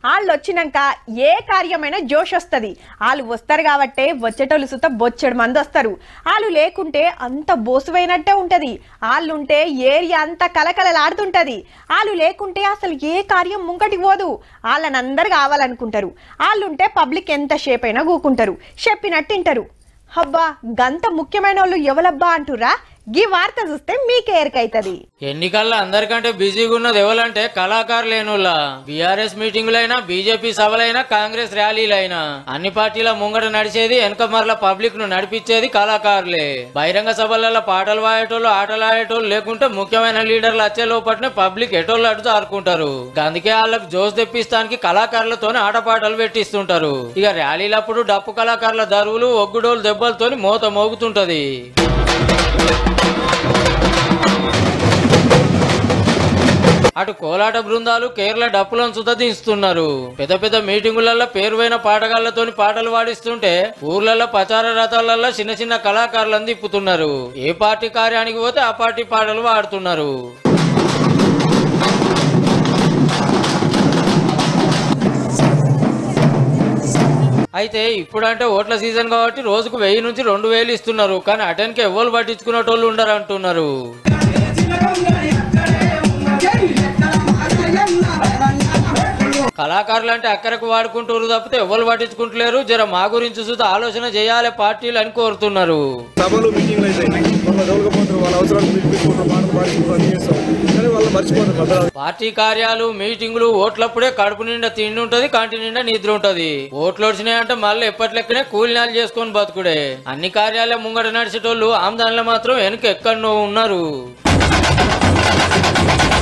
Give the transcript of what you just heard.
వాళ్ళు వచ్చినాక ఏ కార్యమైనా జోష్ వస్తుంది వాళ్ళు వస్తారు కాబట్టే వచ్చేటోళ్ళు సుత బొచ్చడు మంది వస్తారు వాళ్ళు లేకుంటే అంత బోసువైనట్టే ఉంటది వాళ్ళు ఉంటే ఏరియా అంతా కలకలలాడుతుంటది వాళ్ళు లేకుంటే అసలు ఏ కార్యం ముంగటికి పోదు వాళ్ళని అందరు కావాలనుకుంటారు వాళ్ళు ఉంటే పబ్లిక్ ఎంత షేప్ అయినా కూకుంటారు చెప్పినట్టు వింటారు అబ్బా గంత ముఖ్యమైన వాళ్ళు ఎవలబ్బా అంటురా గీ వార్త చూస్తే మీకే ఎరకైతది ఎన్నికల్లో అందరికంటే బిజీగా ఉన్నది ఎవరంటే కళాకారులేనులా బీఆర్ఎస్ మీటింగులైనా బీజేపీ సభలైనా కాంగ్రెస్ ర్యాలీలైనా అన్ని పార్టీల ముంగట నడిచేది వెనక మరల పబ్లిక్ ను నడిపించేది కళాకారులే బహిరంగ సభలలో పాటలు పాడేటోళ్ళు ఆటలు ఆడేటోళ్ళు లేకుంటే ముఖ్యమైన లీడర్లు వచ్చే లోపట్నే పబ్లిక్ ఎటోళ్ళు అడుగుతూ ఆడుకుంటారు అందుకే వాళ్ళకి జోస్ తెప్పిస్తానికి కళాకారులతోనే ఆటపాటలు పెట్టిస్తుంటారు ఇక ర్యాలీలప్పుడు డప్పు కళాకారుల దరువులు ఒగ్గుడోలు దెబ్బలతోని మోత మోగుతుంటది అటు కోలాట బృందాలు కేరళ డప్పులను సుతదిస్తున్నారు పెద్ద పెద్ద మీటింగులలో పేరువైన పాటగాళ్లతోని పాటలు పాడిస్తుంటే ఊర్లలో ప్రచార రథాలలో చిన్న చిన్న కళాకారులను తిప్పుతున్నారు ఏ పార్టీ కార్యానికి పోతే ఆ పార్టీ పాటలు పాడుతున్నారు అయితే ఇప్పుడంటే ఓట్ల సీజన్ కాబట్టి రోజుకు వెయ్యి నుంచి రెండు వేలు ఇస్తున్నారు కానీ అటెన్కి ఎవరు పట్టించుకునేటోళ్ళు ఉండరు అంటున్నారు కళాకారులు అంటే అక్కరకు వాడుకుంటారు తప్పితే ఎవరు పట్టించుకుంటలేరు జర మా గురించి చూస్తే ఆలోచన చేయాలి పార్టీలు అని కోరుతున్నారు సభలు మీటింగ్లు అయితే వాళ్ళ దొరకపోతారు వాళ్ళ అవసరాలు పిలిపించుకుంటారు పాటలు పాడుకుంటారు అన్ని చేస్తాం కానీ వాళ్ళు మర్చిపోతారు మధ్యలో పార్టీ కార్యాలు మీటింగులు ఓట్లప్పుడే కడుపు నిండా తిండి ఉంటది కంటి నిండా నిద్ర ఉంటది ఓట్లు వచ్చినాయంటే మళ్ళీ ఎప్పట్లెక్కనే కూలినాలు చేసుకొని బతుకుడే అన్ని కార్యాలయం ముంగట నడిచేటోళ్ళు ఆమ్దానిలో మాత్రం వెనక ఎక్కడనో ఉన్నారు